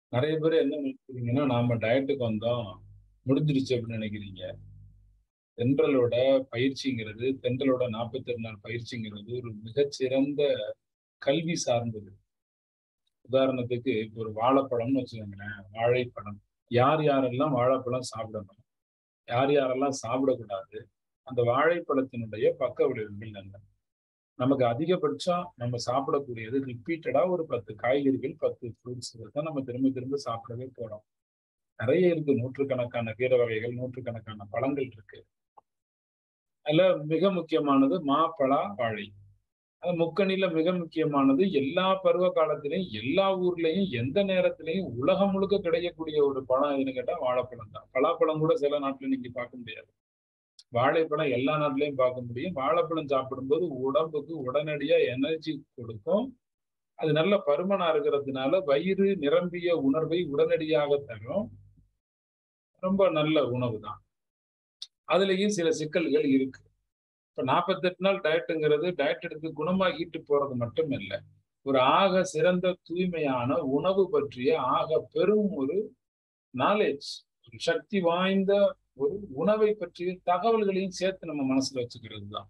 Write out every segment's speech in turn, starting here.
நிறைய பேர் என்ன நினைக்கிறீங்கன்னா நாம டயட்டுக்கு வந்தோம் முடிஞ்சிருச்சு அப்படின்னு நினைக்கிறீங்க தென்றலோட பயிற்சிங்கிறது தென்றலோட நாற்பத்தி ரெண்டு நாள் பயிற்சிங்கிறது ஒரு மிகச்சிறந்த கல்வி சார்ந்தது உதாரணத்துக்கு இப்போ ஒரு வாழைப்பழம்னு வச்சுக்கோங்களேன் வாழைப்பழம் யார் யாரெல்லாம் வாழைப்பழம் சாப்பிடணும் யார் யாரெல்லாம் சாப்பிடக்கூடாது அந்த வாழைப்பழத்தினுடைய பக்க விளைவுகள் என்ன நமக்கு அதிகபட்சம் நம்ம சாப்பிடக்கூடியது ரிப்பீட்டடா ஒரு பத்து காய்கறிகள் பத்து ஃப்ரூட்ஸ் தான் நம்ம திரும்ப திரும்ப சாப்பிடவே போறோம் நிறைய இருக்கு நூற்றுக்கணக்கான கீரை வகைகள் நூற்றுக்கணக்கான பழங்கள் இருக்கு அதுல மிக முக்கியமானது மாப்பழா வாழை அது முக்கணில மிக முக்கியமானது எல்லா பருவ காலத்திலையும் எல்லா ஊர்லயும் எந்த நேரத்திலையும் உலகம் முழுக்க கிடைக்கக்கூடிய ஒரு பழம் எதுன்னு கேட்டா வாழைப்பழம் தான் பலாப்பழம் கூட சில நாட்டுல நீங்க பார்க்க முடியாது வாழைப்பழம் எல்லா நாட்டிலையும் பார்க்க முடியும் வாழைப்பழம் சாப்பிடும்போது உடம்புக்கு உடனடியா எனர்ஜி கொடுக்கும் அது நல்ல பருமனா இருக்கிறதுனால வயிறு நிரம்பிய உணர்வை உடனடியாக தரும் ரொம்ப நல்ல உணவு தான் அதுலயும் சில சிக்கல்கள் இருக்கு இப்ப நாற்பத்தெட்டு நாள் டயட்டுங்கிறது டயட் எடுத்து குணமாகிட்டு போறது மட்டும் இல்லை ஒரு ஆக சிறந்த தூய்மையான உணவு பற்றிய ஆக பெரும் ஒரு நாலேஜ் ஒரு சக்தி வாய்ந்த ஒரு உணவை பற்றிய தகவல்களையும் சேர்த்து நம்ம மனசுல வச்சுக்கிறது தான்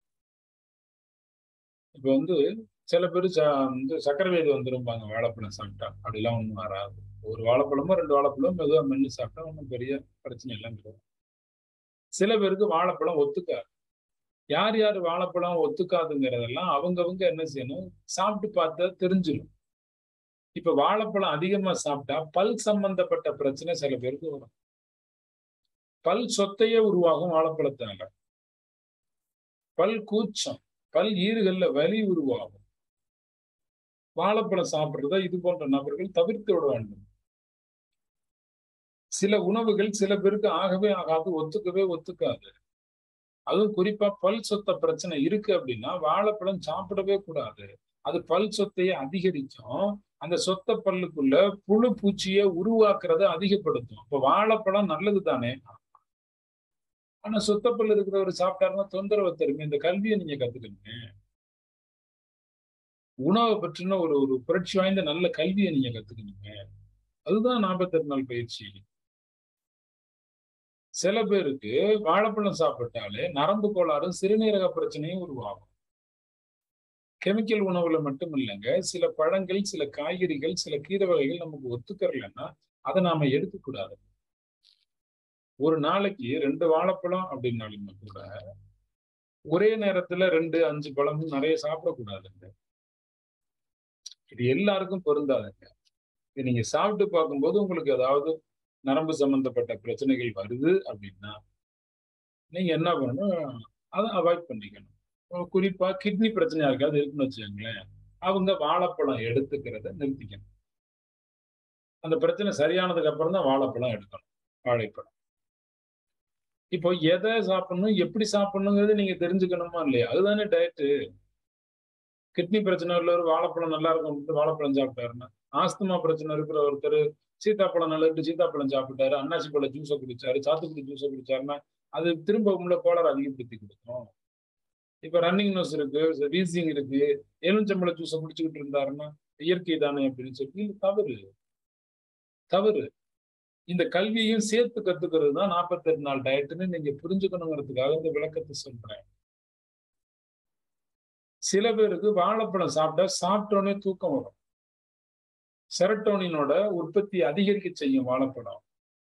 இப்ப வந்து சில பேர் வந்து சக்கரை வியாதி வந்துருப்பாங்க வாழைப்பழம் சாப்பிட்டா அப்படிலாம் ஒன்றும் வராது ஒரு வாழைப்பழமோ ரெண்டு வாழைப்பழம் மெதுவாக மென்று சாப்பிட்டா ஒன்றும் பெரிய பிரச்சனை எல்லாம் கிடையாது சில பேருக்கு வாழைப்பழம் ஒத்துக்காது யார் யார் வாழைப்பழம் ஒத்துக்காதுங்கிறதெல்லாம் அவங்கவுங்க என்ன செய்யணும் சாப்பிட்டு பார்த்தா தெரிஞ்சிடும் இப்ப வாழைப்பழம் அதிகமா சாப்பிட்டா பல் சம்பந்தப்பட்ட பிரச்சனை சில பேருக்கு வரும் பல் சொத்தையே உருவாகும் வாழைப்பழத்தால பல் கூச்சம் பல் ஈறுகள்ல வலி உருவாகும் வாழைப்பழம் சாப்பிடுறத இது போன்ற நபர்கள் தவிர்த்து விட வேண்டும் சில உணவுகள் சில பேருக்கு ஆகவே ஆகாது ஒத்துக்கவே ஒத்துக்காது அதுவும் குறிப்பா பல் சொத்த பிரச்சனை இருக்கு அப்படின்னா வாழைப்பழம் சாப்பிடவே கூடாது அது பல் சொத்தையை அதிகரிக்கும் அந்த சொத்த பல்லுக்குள்ள புழு பூச்சியை உருவாக்குறத அதிகப்படுத்தும் இப்ப வாழைப்பழம் நல்லது தானே ஆனா சொத்தப்பல் இருக்கிறவர் சாப்பிட்டாருன்னா தொந்தரவு தருங்க இந்த கல்வியை நீங்க கத்துக்கணுங்க உணவை பற்றின ஒரு ஒரு புரட்சி வாய்ந்த நல்ல கல்வியை நீங்க கத்துக்கணுங்க அதுதான் நாற்பத்தெட்டு நாள் பயிற்சி சில பேருக்கு வாழைப்பழம் சாப்பிட்டாலே நரம்பு கோளாறு சிறுநீரக பிரச்சனையும் உருவாகும் கெமிக்கல் உணவுல மட்டும் இல்லைங்க சில பழங்கள் சில காய்கறிகள் சில கீரை வகைகள் நமக்கு ஒத்துக்கறலைன்னா அதை நாம எடுக்கக்கூடாது ஒரு நாளைக்கு ரெண்டு வாழைப்பழம் அப்படின்னாலுமே கூட ஒரே நேரத்துல ரெண்டு அஞ்சு பழமும் நிறைய சாப்பிடக்கூடாதுங்க இது எல்லாருக்கும் பொருந்தாதுங்க இது நீங்க சாப்பிட்டு பார்க்கும்போது உங்களுக்கு ஏதாவது நரம்பு சம்பந்தப்பட்ட பிரச்சனைகள் வருது அப்படின்னா நீங்க என்ன பண்ணணும் அதை அவாய்ட் பண்ணிக்கணும் குறிப்பா கிட்னி பிரச்சனையா இருக்காது இருக்குன்னு வச்சுக்கோங்களேன் அவங்க வாழைப்பழம் எடுத்துக்கிறத நிறுத்திக்கணும் அந்த பிரச்சனை சரியானதுக்கு அப்புறம் தான் வாழைப்பழம் எடுக்கணும் வாழைப்பழம் இப்போ எதை சாப்பிடணும் எப்படி சாப்பிடணுங்கிறது நீங்க தெரிஞ்சுக்கணுமா இல்லையா அதுதானே டயட்டு கிட்னி பிரச்சனை உள்ள ஒரு வாழைப்பழம் நல்லா இருக்கும் வாழைப்பழம் சாப்பிட்டாருன்னா ஆஸ்துமா பிரச்சனை இருக்கிற ஒருத்தர் சீத்தாப்பழம் நல்லது சீத்தாப்பழம் சாப்பிட்டாரு அன்னாசி பழம் ஜூஸை குடிச்சாரு சாத்துக்குடி ஜூஸை குடிச்சாருன்னா அது திரும்ப உள்ள கோளர் அதிகப்படுத்தி கொடுக்கும் இப்ப ரன்னிங் நோஸ் இருக்கு வீசிங் இருக்கு எலுமிச்சம்பழ ஜூஸை குடிச்சுக்கிட்டு இருந்தாருன்னா இயற்கை தானே அப்படின்னு சொல்லி தவறு தவறு இந்த கல்வியையும் சேர்த்து கத்துக்கிறது தான் நாற்பத்தெட்டு நாள் டயட்டுன்னு நீங்க புரிஞ்சுக்கணுங்கிறதுக்காக இந்த விளக்கத்தை சொல்றேன் சில பேருக்கு வாழைப்பழம் சாப்பிட்டா சாப்பிட்டோன்னே தூக்கம் வரும் செரட்டோனினோட உற்பத்தி அதிகரிக்க செய்யும் வாழைப்பழம்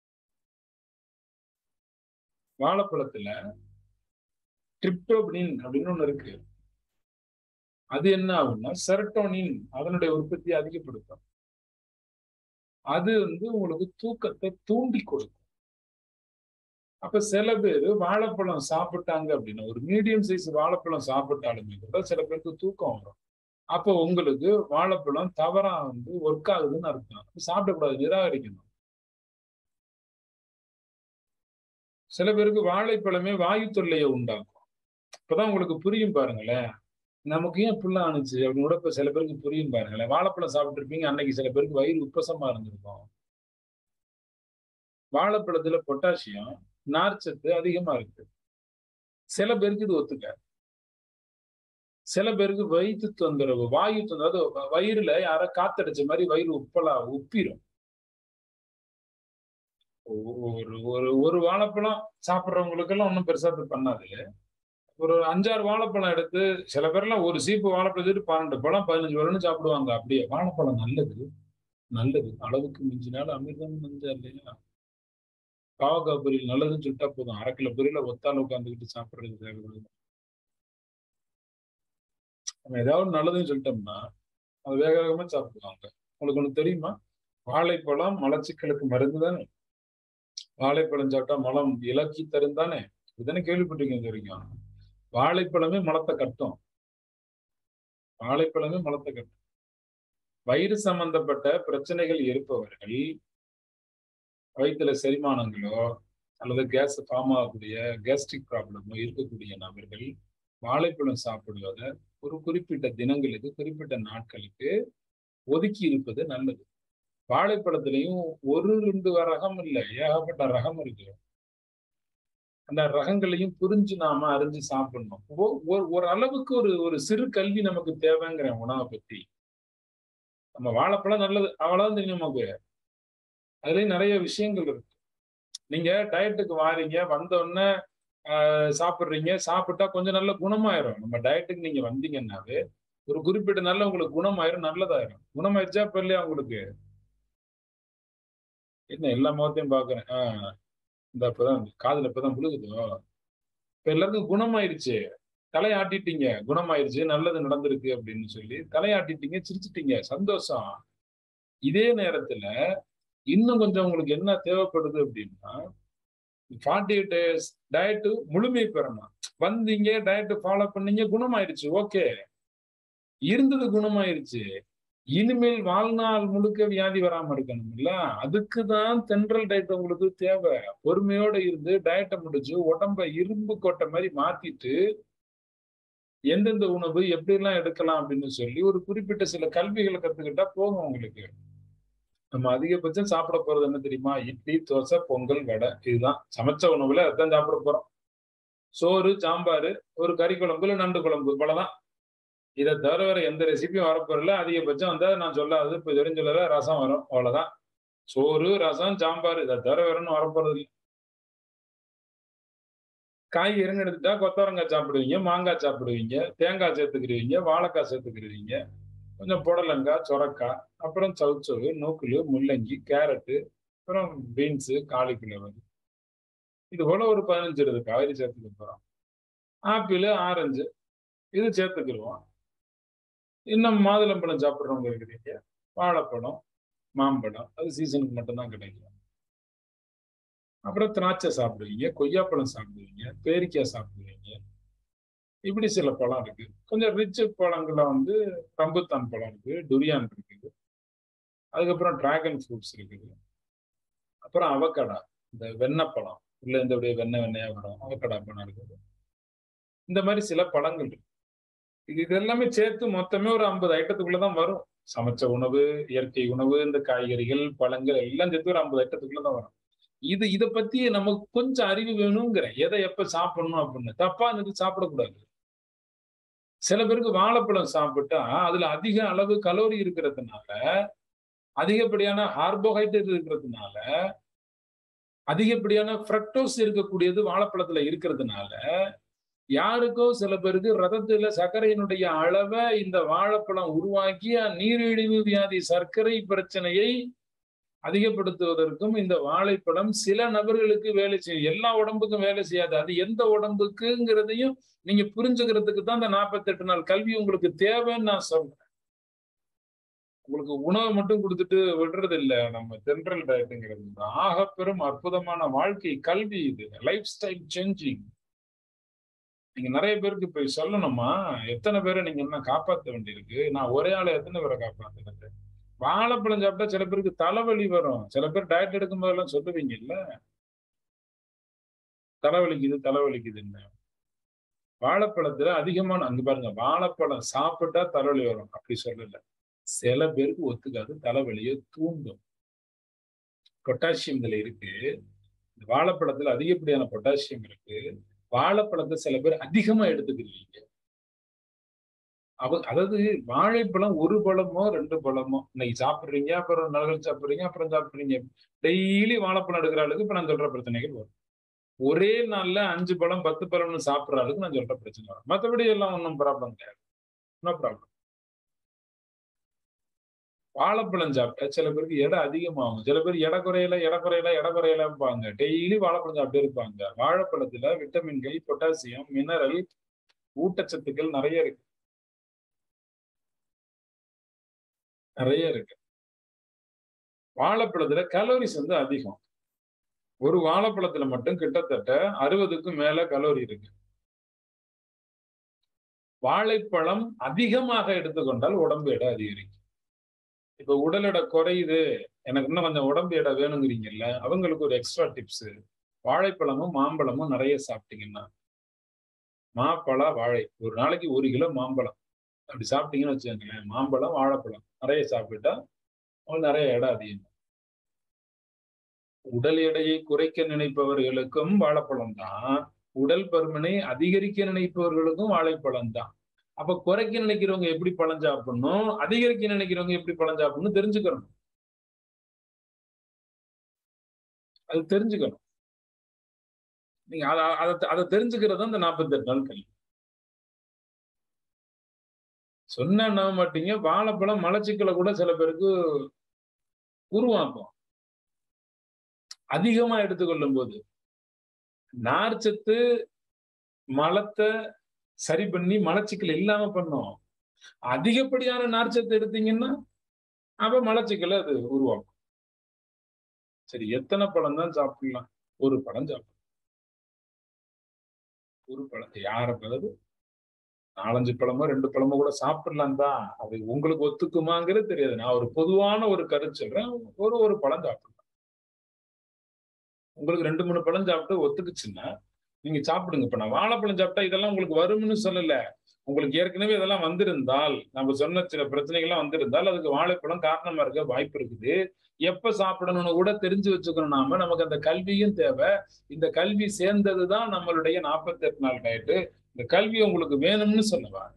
வாழைப்பழத்துல டிரிப்டோபனின் அப்படின்னு ஒண்ணு இருக்கு அது என்ன ஆகும்னா செரட்டோனின் அதனுடைய உற்பத்தியை அதிகப்படுத்தும் அது வந்து உங்களுக்கு தூக்கத்தை தூண்டி கொடுக்கும் அப்ப சில பேர் வாழைப்பழம் சாப்பிட்டாங்க அப்படின்னா ஒரு மீடியம் சைஸ் வாழைப்பழம் சாப்பிட்டாலுமே கூட சில பேருக்கு தூக்கம் வரும் அப்போ உங்களுக்கு வாழைப்பழம் தவறா வந்து ஒர்க் ஆகுதுன்னு அர்த்தம் சாப்பிடக்கூடாது நிராகரிக்கணும் சில பேருக்கு வாழைப்பழமே வாயு தொல்லையை உண்டாக்கும் இப்பதான் உங்களுக்கு புரியும் பாருங்களேன் நமக்கு ஏன் புள்ள ஆணுச்சு அப்படின்னு கூட இப்ப சில பேருக்கு புரியும் பாருங்களேன் வாழைப்பழம் சாப்பிட்டு இருப்பீங்க அன்னைக்கு சில பேருக்கு வயிறு உப்பசமா இருந்திருக்கும் வாழைப்பழத்துல பொட்டாசியம் நார்ச்சத்து அதிகமா இருக்கு சில பேருக்கு இது ஒத்துக்காது சில பேருக்கு வயிற்று தொந்தரவு வாயு தொந்தரவு வயிறுல யாரோ காத்தடிச்ச மாதிரி வயிறு உப்பலா உப்பிரும் ஒரு ஒரு ஒரு வாழைப்பழம் சாப்பிட்றவங்களுக்கு எல்லாம் ஒன்றும் பெருசா இது பண்ணாது ஒரு அஞ்சாறு வாழைப்பழம் எடுத்து சில பேர்லாம் ஒரு சீப்பு வாழைப்பழம் எடுத்துட்டு பன்னெண்டு பழம் பதினஞ்சு பழம்னு சாப்பிடுவாங்க அப்படியே வாழைப்பழம் நல்லது நல்லது அளவுக்கு மிஞ்சினாலும் அமிர்தம் நஞ்சா இல்லையா பாவக்காய் பொரியல் நல்லதுன்னு சொல்லிட்டா போதும் அரை கிலோ பொரியல ஒத்தால உட்காந்துக்கிட்டு சாப்பிடுறது தேவைப்படுது நம்ம ஏதாவது நல்லதுன்னு சொல்லிட்டோம்னா அது வேக வேகமா சாப்பிடுவாங்க உங்களுக்கு ஒண்ணு தெரியுமா வாழைப்பழம் மலச்சிக்கலுக்கு மருந்து தானே வாழைப்பழம் சாப்பிட்டா மலம் இலக்கி தரும் தானே இதுதானே கேள்விப்பட்டிருக்கீங்க இது வரைக்கும் வாழைப்பழமே மலத்தை கட்டும் வாழைப்பழமே மலத்தை கட்டும் வயிறு சம்பந்தப்பட்ட பிரச்சனைகள் இருப்பவர்கள் வயிற்றுல செரிமானங்களோ அல்லது கேஸ் ஃபார்ம் ஆகக்கூடிய கேஸ்ட்ரிக் ப்ராப்ளமோ இருக்கக்கூடிய நபர்கள் வாழைப்பழம் சாப்பிடுவதை ஒரு குறிப்பிட்ட தினங்களுக்கு குறிப்பிட்ட நாட்களுக்கு ஒதுக்கி இருப்பது நல்லது வாழைப்பழத்திலையும் ஒரு ரெண்டு ரகம் இல்லை ஏகப்பட்ட ரகம் இருக்கு அந்த ரகங்களையும் புரிஞ்சு நாம அறிஞ்சு சாப்பிடணும் ஒரு அளவுக்கு ஒரு ஒரு சிறு கல்வி நமக்கு தேவைங்கிற உணவை பத்தி நம்ம வாழைப்பழம் நல்லது அவ்வளவுதான் தெரியும் நமக்கு அதுலயும் நிறைய விஷயங்கள் இருக்கு நீங்க டயட்டுக்கு வாரீங்க வந்த உடனே சாப்பிட்றீங்க சாப்பிட்டா கொஞ்சம் நல்ல குணமாயிரும் நம்ம டயட்டுக்கு நீங்க வந்தீங்கன்னாவே ஒரு குறிப்பிட்ட நல்ல உங்களுக்கு குணமாயிரும் நல்லதாயிரும் குணமாயிருச்சா இப்ப இல்லையா உங்களுக்கு என்ன எல்லா முகத்தையும் பாக்குறேன் ஆஹ் இந்த இப்பதான் காதுல இப்பதான் விழுகுதோ இப்ப எல்லாருக்கும் குணமாயிருச்சு தலையாட்டிட்டீங்க குணமாயிருச்சு நல்லது நடந்திருக்கு அப்படின்னு சொல்லி தலையாட்டிட்டீங்க சிரிச்சிட்டீங்க சந்தோஷம் இதே நேரத்துல இன்னும் கொஞ்சம் உங்களுக்கு என்ன தேவைப்படுது அப்படின்னா ஃபார்ட்டி எயிட் டேஸ் டயட்டு முழுமை பெறணும் வந்தீங்க டயட்டு ஃபாலோ பண்ணீங்க குணமாயிருச்சு ஓகே இருந்தது குணமாயிருச்சு இனிமேல் வாழ்நாள் முழுக்க வியாதி வராம இருக்கணும் இல்ல அதுக்கு தான் தென்றல் டயட் உங்களுக்கு தேவை பொறுமையோட இருந்து டயட்டை முடிச்சு உடம்ப இரும்பு கொட்டை மாதிரி மாத்திட்டு எந்தெந்த உணவு எப்படி எல்லாம் எடுக்கலாம் அப்படின்னு சொல்லி ஒரு குறிப்பிட்ட சில கல்விகளை கத்துக்கிட்டா போகும் உங்களுக்கு நம்ம அதிகபட்சம் சாப்பிட போறது என்ன தெரியுமா இட்லி தோசை பொங்கல் வடை இதுதான் சமைச்ச உணவுல அதான் சாப்பிட போறோம் சோறு சாம்பார் ஒரு கறி குழம்பு இல்லை நண்டு குழம்பு இவ்வளவுதான் இதை தவிர வேற எந்த ரெசிபியும் வரப்போறல அதிகபட்சம் வந்தா நான் சொல்லாது இப்ப தெரிஞ்சு சொல்லல ரசம் வரும் அவ்வளவுதான் சோறு ரசம் சாம்பார் இதை தவிர வேறன்னு வரப்போறது இல்லை காய்கறின்னு எடுத்துட்டா கொத்தவரங்காய் சாப்பிடுவீங்க மாங்காய் சாப்பிடுவீங்க தேங்காய் சேர்த்துக்கிடுவீங்க வாழைக்காய் சேர்த்துக்கிடுவீங்க கொஞ்சம் புடலங்காய் சொரக்காய் அப்புறம் சவுச்சவு நூக்குலு முள்ளங்கி கேரட்டு அப்புறம் பீன்ஸு காலிஃபிளவர் இது போல ஒரு பதினஞ்சு இருபது காய்கறி சேர்த்துக்க போறோம் ஆப்பிள் ஆரஞ்சு இது சேர்த்துக்கிடுவோம் இன்னும் மாதுளம்பழம் சாப்பிட்றவங்க இருக்கிறீங்க வாழைப்பழம் மாம்பழம் அது சீசனுக்கு மட்டும்தான் கிடைக்கும் அப்புறம் திராட்சை சாப்பிடுவீங்க கொய்யாப்பழம் சாப்பிடுவீங்க பேரிக்காய் சாப்பிடுவீங்க இப்படி சில பழம் இருக்கு கொஞ்சம் ரிச் பழங்கள்ல வந்து ரம்புத்தான் பழம் இருக்கு டுரியான் இருக்குது அதுக்கப்புறம் டிராகன் ஃப்ரூட்ஸ் இருக்குது அப்புறம் அவக்கடா இந்த வெண்ணப்பழம் உள்ள இந்த வெண்ணெய் வெண்ணையா வரும் அவக்கடா பழம் இருக்குது இந்த மாதிரி சில பழங்கள் இருக்கு இது இது எல்லாமே சேர்த்து மொத்தமே ஒரு ஐம்பது ஐட்டத்துக்குள்ளதான் வரும் சமைச்ச உணவு இயற்கை உணவு இந்த காய்கறிகள் பழங்கள் எல்லாம் சேர்த்து ஒரு ஐம்பது ஐட்டத்துக்குள்ளதான் வரும் இது இதை பத்தி நமக்கு கொஞ்சம் அறிவு வேணுங்கிற எதை எப்ப சாப்பிடணும் அப்படின்னு தப்பா இருந்தது சாப்பிடக்கூடாது சில பேருக்கு வாழைப்பழம் சாப்பிட்டா அதுல அதிக அளவு கலோரி இருக்கிறதுனால அதிகப்படியான கார்போஹைட்ரேட் இருக்கிறதுனால அதிகப்படியான ஃப்ரக்டோஸ் இருக்கக்கூடியது வாழைப்பழத்துல இருக்கிறதுனால யாருக்கோ சில பேருக்கு ரத்தத்துல சர்க்கரையினுடைய அளவை இந்த வாழைப்பழம் உருவாக்கி நீரிழிவு வியாதி சர்க்கரை பிரச்சனையை அதிகப்படுத்துவதற்கும் இந்த வாழைப்பழம் சில நபர்களுக்கு வேலை செய்யும் எல்லா உடம்புக்கும் வேலை செய்யாது அது எந்த உடம்புக்குங்கிறதையும் நீங்க புரிஞ்சுக்கிறதுக்கு தான் இந்த நாற்பத்தெட்டு நாள் கல்வி உங்களுக்கு தேவைன்னு நான் சொல்றேன் உங்களுக்கு உணவு மட்டும் கொடுத்துட்டு விடுறது இல்லை நம்ம தென்றல் டயட்டுங்கிறது ஆக பெரும் அற்புதமான வாழ்க்கை கல்வி இது லைஃப் ஸ்டைல் சேஞ்சிங் நீங்க நிறைய பேருக்கு போய் சொல்லணுமா எத்தனை பேரை நீங்க என்ன காப்பாற்ற வேண்டியிருக்கு நான் ஒரே ஆளை எத்தனை பேரை காப்பாத்துறது வாழைப்பழம் சாப்பிட்டா சில பேருக்கு தலைவலி வரும் சில பேர் டயட் எடுக்கும் போதெல்லாம் சொல்லுவீங்க இல்ல தலைவலிக்குது தலைவலிக்குதுன்னு வாழைப்பழத்துல அதிகமான அங்க பாருங்க வாழைப்பழம் சாப்பிட்டா தலைவலி வரும் அப்படி சொல்லல சில பேருக்கு ஒத்துக்காது தலைவலியை தூண்டும் பொட்டாசியம் இதுல இருக்கு இந்த வாழைப்பழத்துல அதிகப்படியான பொட்டாசியம் இருக்கு வாழைப்பழத்தை சில பேர் அதிகமா எடுத்துக்கிறீங்க அவ அதாவது வாழைப்பழம் ஒரு பழமோ ரெண்டு பழமோ இன்னைக்கு சாப்பிடுறீங்க அப்புறம் நல்கள் சாப்பிடுறீங்க அப்புறம் சாப்பிடுறீங்க டெய்லி வாழைப்பழம் எடுக்கிற ஆளுக்கு இப்ப நான் சொல்ற பிரச்சனைகள் வரும் ஒரே நாள்ல அஞ்சு பழம் பத்து பழம்னு சாப்பிடுற ஆளுக்கு நான் சொல்ற பிரச்சனை வரும் மற்றபடி எல்லாம் ஒன்றும் ப்ராப்ளம் கிடையாது நோ ப்ராப்ளம் வாழைப்பழம் சாப்பிட்டா சில பேருக்கு எடை அதிகமாகும் சில பேர் எடை குறையல எடை குறையல எடை குறையலம்பாங்க டெய்லி வாழைப்பழம் சாப்பிட்டு இருப்பாங்க வாழைப்பழத்துல விட்டமின்கள் பொட்டாசியம் மினரல் ஊட்டச்சத்துக்கள் நிறைய இருக்கு நிறைய இருக்கு வாழைப்பழத்துல கலோரிஸ் வந்து அதிகம் ஒரு வாழைப்பழத்துல மட்டும் கிட்டத்தட்ட அறுபதுக்கும் மேல கலோரி இருக்கு வாழைப்பழம் அதிகமாக எடுத்துக்கொண்டால் உடம்பு எடை அதிகரிக்கும் இப்ப உடல் எடை குறையுது எனக்கு இன்னும் கொஞ்சம் உடம்பு எடை வேணுங்கிறீங்கல்ல அவங்களுக்கு ஒரு எக்ஸ்ட்ரா டிப்ஸ் வாழைப்பழமும் மாம்பழமும் நிறைய சாப்பிட்டீங்கன்னா மாப்பழ வாழை ஒரு நாளைக்கு ஒரு கிலோ மாம்பழம் அப்படி சாப்பிட்டீங்கன்னு வச்சுக்கோங்களேன் மாம்பழம் வாழைப்பழம் நிறைய சாப்பிட்டா அவங்களுக்கு நிறைய இடம் அதிகம் உடல் எடையை குறைக்க நினைப்பவர்களுக்கும் வாழைப்பழம் தான் உடல் பருமனை அதிகரிக்க நினைப்பவர்களுக்கும் வாழைப்பழம் தான் அப்ப குறைக்க நினைக்கிறவங்க எப்படி பழம் சாப்பிடணும் அதிகரிக்க நினைக்கிறவங்க எப்படி பழம் சாப்பிடணும் தெரிஞ்சுக்கணும் அது தெரிஞ்சுக்கணும் நீங்க அதை அதை அதை தெரிஞ்சுக்கிறது அந்த நாற்பத்தி எட்டு நாள் கல்வி சொன்ன நம்ப மாட்டீங்க வாழைப்பழம் மலச்சிக்கலை கூட சில பேருக்கு உருவாக்கும் அதிகமா எடுத்துக்கொள்ளும் போது நார்ச்சத்து மலத்தை சரி பண்ணி மலச்சிக்கல் இல்லாம பண்ணும் அதிகப்படியான நார்ச்சத்து எடுத்தீங்கன்னா அப்ப மலச்சிக்கலை அது உருவாக்கும் சரி எத்தனை பழம் தான் சாப்பிடலாம் ஒரு பழம் சாப்பிடலாம் ஒரு பழத்தை யார பிறகு நாலஞ்சு பழமோ ரெண்டு பழமோ கூட சாப்பிடலாம் தான் அது உங்களுக்கு ஒத்துக்குமாங்கிறது தெரியாது நான் ஒரு பொதுவான ஒரு கருத்து சொல்றேன் ஒரு ஒரு பழம் சாப்பிடலாம் உங்களுக்கு ரெண்டு மூணு பழம் சாப்பிட்டு ஒத்துக்குச்சுன்னா நீங்க சாப்பிடுங்க இப்ப நான் வாழைப்பழம் சாப்பிட்டா இதெல்லாம் உங்களுக்கு வரும்னு சொல்லல உங்களுக்கு ஏற்கனவே இதெல்லாம் வந்திருந்தால் நம்ம சொன்ன சில பிரச்சனைகள்லாம் வந்திருந்தால் அதுக்கு வாழைப்பழம் காரணமா இருக்க வாய்ப்பு இருக்குது எப்ப சாப்பிடணும்னு கூட தெரிஞ்சு வச்சுக்கணும் நாம நமக்கு அந்த கல்வியும் தேவை இந்த கல்வி சேர்ந்ததுதான் நம்மளுடைய நாற்பத்தி எட்டு நாள் டயட்டு இந்த கல்வி உங்களுக்கு வேணும்னு சொல்லுவாங்க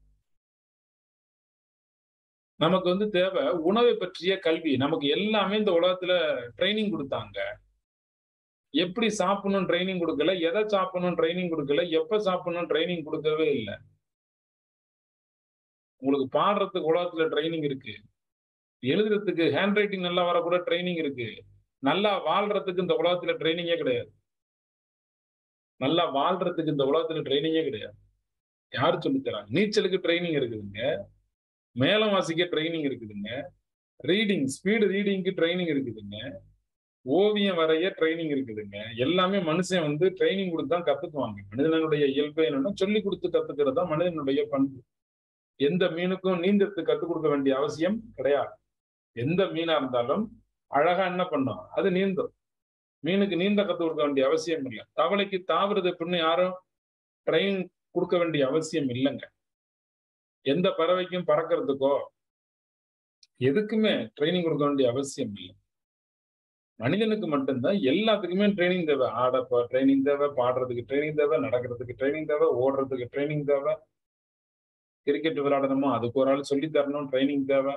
நமக்கு வந்து தேவை உணவை பற்றிய கல்வி நமக்கு எல்லாமே இந்த உலகத்துல ட்ரைனிங் கொடுத்தாங்க எப்படி சாப்பிடணும் ட்ரைனிங் கொடுக்கல எதை சாப்பிடணும் ட்ரைனிங் கொடுக்கல எப்ப சாப்பிடணும் ட்ரைனிங் கொடுக்கவே இல்லை உங்களுக்கு பாடுறதுக்கு உலகத்துல ட்ரைனிங் இருக்கு எழுதுறதுக்கு ஹேண்ட் ரைட்டிங் நல்லா வரக்கூட ட்ரைனிங் இருக்கு நல்லா வாழ்றதுக்கு இந்த உலகத்துல ட்ரைனிங்கே கிடையாது நல்லா வாழ்றதுக்கு இந்த உலகத்துல ட்ரைனிங்கே கிடையாது யாரு சொல்லித்தராங்க நீச்சலுக்கு ட்ரைனிங் இருக்குதுங்க மேலம் வாசிக்க ட்ரைனிங் இருக்குதுங்க ரீடிங் ஸ்பீடு ரீடிங்க்கு ட்ரைனிங் இருக்குதுங்க ஓவியம் வரைய ட்ரைனிங் இருக்குதுங்க எல்லாமே மனுஷன் வந்து ட்ரைனிங் கொடுத்து தான் கத்துக்குவாங்க மனிதனுடைய இயல்பு என்னன்னா சொல்லி கொடுத்து கத்துக்கிறது தான் மனிதனுடைய பண்பு எந்த மீனுக்கும் நீந்தத்துக்கு கத்துக் கொடுக்க வேண்டிய அவசியம் கிடையாது எந்த மீனா இருந்தாலும் அழகா என்ன பண்ணும் அது நீந்தும் மீனுக்கு நீந்த கத்துக் கொடுக்க வேண்டிய அவசியம் இல்லை தவளைக்கு தாவறது எப்படின்னு யாரும் ட்ரெயின் கொடுக்க வேண்டிய அவசியம் இல்லைங்க எந்த பறவைக்கும் பறக்கிறதுக்கோ எதுக்குமே ட்ரைனிங் கொடுக்க வேண்டிய அவசியம் இல்லை மனிதனுக்கு மட்டும்தான் எல்லாத்துக்குமே ட்ரைனிங் தேவை ஆட ட்ரைனிங் தேவை பாடுறதுக்கு ட்ரைனிங் தேவை நடக்கிறதுக்கு ட்ரைனிங் தேவை ஓடுறதுக்கு ட்ரைனிங் தேவை கிரிக்கெட் விளையாடணுமோ அதுக்கு ஒரு ஆள் சொல்லி தரணும் ட்ரைனிங் தேவை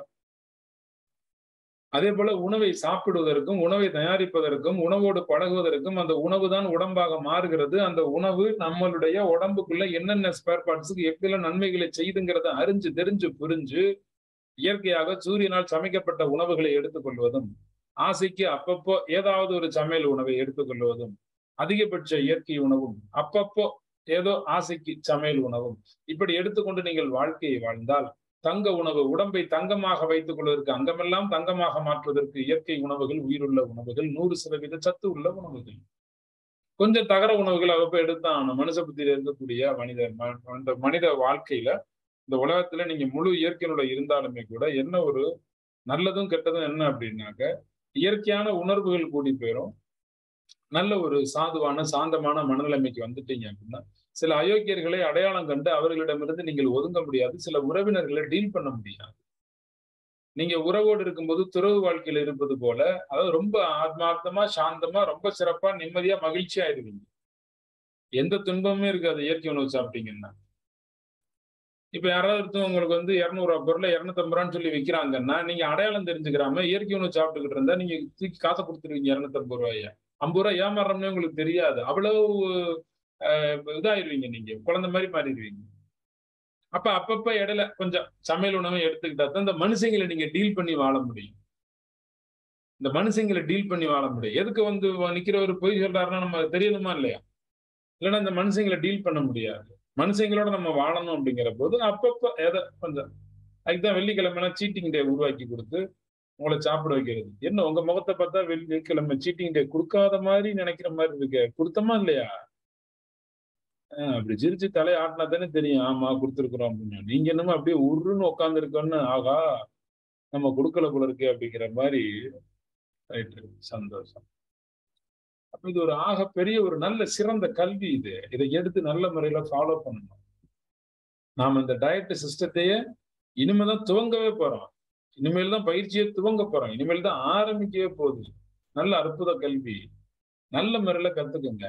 அதே போல உணவை சாப்பிடுவதற்கும் உணவை தயாரிப்பதற்கும் உணவோடு பழகுவதற்கும் அந்த உணவு தான் உடம்பாக மாறுகிறது அந்த உணவு நம்மளுடைய உடம்புக்குள்ள என்னென்ன ஸ்பேர் பார்ட்ஸுக்கு எப்படிலாம் நன்மைகளை செய்துங்கிறத அறிஞ்சு தெரிஞ்சு புரிஞ்சு இயற்கையாக சூரியனால் சமைக்கப்பட்ட உணவுகளை எடுத்துக்கொள்வதும் ஆசைக்கு அப்பப்போ ஏதாவது ஒரு சமையல் உணவை எடுத்துக்கொள்வதும் அதிகபட்ச இயற்கை உணவும் அப்பப்போ ஏதோ ஆசைக்கு சமையல் உணவும் இப்படி எடுத்துக்கொண்டு நீங்கள் வாழ்க்கையை வாழ்ந்தால் தங்க உணவு உடம்பை தங்கமாக வைத்துக் கொள்வதற்கு அங்கமெல்லாம் தங்கமாக மாற்றுவதற்கு இயற்கை உணவுகள் உயிருள்ள உணவுகள் நூறு சதவீத சத்து உள்ள உணவுகள் கொஞ்சம் தகர உணவுகள் அவப்ப எடுத்தான் மனுஷ புத்தியில இருக்கக்கூடிய மனித அந்த மனித வாழ்க்கையில இந்த உலகத்துல நீங்க முழு இயற்கையினுடைய இருந்தாலுமே கூட என்ன ஒரு நல்லதும் கெட்டதும் என்ன அப்படின்னாக்க இயற்கையான உணர்வுகள் கூடி போயிடும் நல்ல ஒரு சாதுவான சாந்தமான மனநிலைமைக்கு வந்துட்டீங்க அப்படின்னா சில அயோக்கியர்களை அடையாளம் கண்டு அவர்களிடமிருந்து நீங்கள் ஒதுங்க முடியாது சில உறவினர்களை டீல் பண்ண முடியாது நீங்க உறவோடு இருக்கும்போது துறவு வாழ்க்கையில இருப்பது போல அதாவது ரொம்ப ஆத்மார்த்தமா சாந்தமா ரொம்ப சிறப்பா நிம்மதியா மகிழ்ச்சியா இருவீங்க எந்த துன்பமுமே இருக்காது இயற்கை உணவு சாப்பிட்டீங்கன்னா இப்ப யாராவது ஒருத்தவங்க உங்களுக்கு வந்து இருநூறு ரூபா பொருளை இருநூத்தம்பது ரூபான்னு சொல்லி விற்கிறாங்கன்னா நீங்க அடையாளம் தெரிஞ்சுக்கிறாம இயற்கை உணவு சாப்பிட்டுக்கிட்டு இருந்தா நீங்க தூக்கி காசை கொடுத்துருவீங்க இருநூத்தம்பது ரூபாய ஐம்பது ரூபாய் ஏமாறோம்னே உங்களுக்கு தெரியாது அவ்வளவு அஹ், இதாயிருவீங்க நீங்க குழந்தை மாதிரி மாறிடுவீங்க அப்ப அப்பப்ப இடையில கொஞ்சம் சமையல் உணவை எடுத்துக்கிட்டா தான் இந்த மனுஷங்களை நீங்க டீல் பண்ணி வாழ முடியும் இந்த மனுஷங்களை டீல் பண்ணி வாழ முடியும் எதுக்கு வந்து நிக்கிறவர் பொய் சொல்றாருன்னா நம்ம தெரியணுமா இல்லையா இல்லைன்னா இந்த மனுஷங்களை டீல் பண்ண முடியாது மனுஷங்களோட நம்ம வாழணும் அப்படிங்கிற போது அப்பப்ப எதை கொஞ்சம் அதுக்குதான் வெள்ளிக்கிழமை சீட்டிங் டே உருவாக்கி கொடுத்து உங்களை சாப்பிட வைக்கிறது என்ன உங்க முகத்தை பார்த்தா வெள்ளிக்கிழமை சீட்டிங் டே கொடுக்காத மாதிரி நினைக்கிற மாதிரி இருக்கு கொடுத்தமா இல்லையா ஆஹ் அப்படி சிரிச்சு தலையை ஆட்டினா தானே தெரியும் ஆமா கொடுத்துருக்குறோம் அப்படின்னு நீங்க என்னமோ அப்படியே உருன்னு உட்காந்துருக்கோன்னு ஆகா நம்ம கொடுக்கல போல இருக்கு அப்படிங்கிற மாதிரி ரைட்டு சந்தோஷம் அப்ப இது ஒரு ஆக பெரிய ஒரு நல்ல சிறந்த கல்வி இது இதை எடுத்து நல்ல முறையில ஃபாலோ பண்ணணும் நாம இந்த டயட் சிஸ்டத்தையே இனிமேல் துவங்கவே போறோம் இனிமேல் தான் பயிற்சியை துவங்க போறோம் இனிமேல் தான் ஆரம்பிக்கவே போகுது நல்ல அற்புத கல்வி நல்ல முறையில கத்துக்குங்க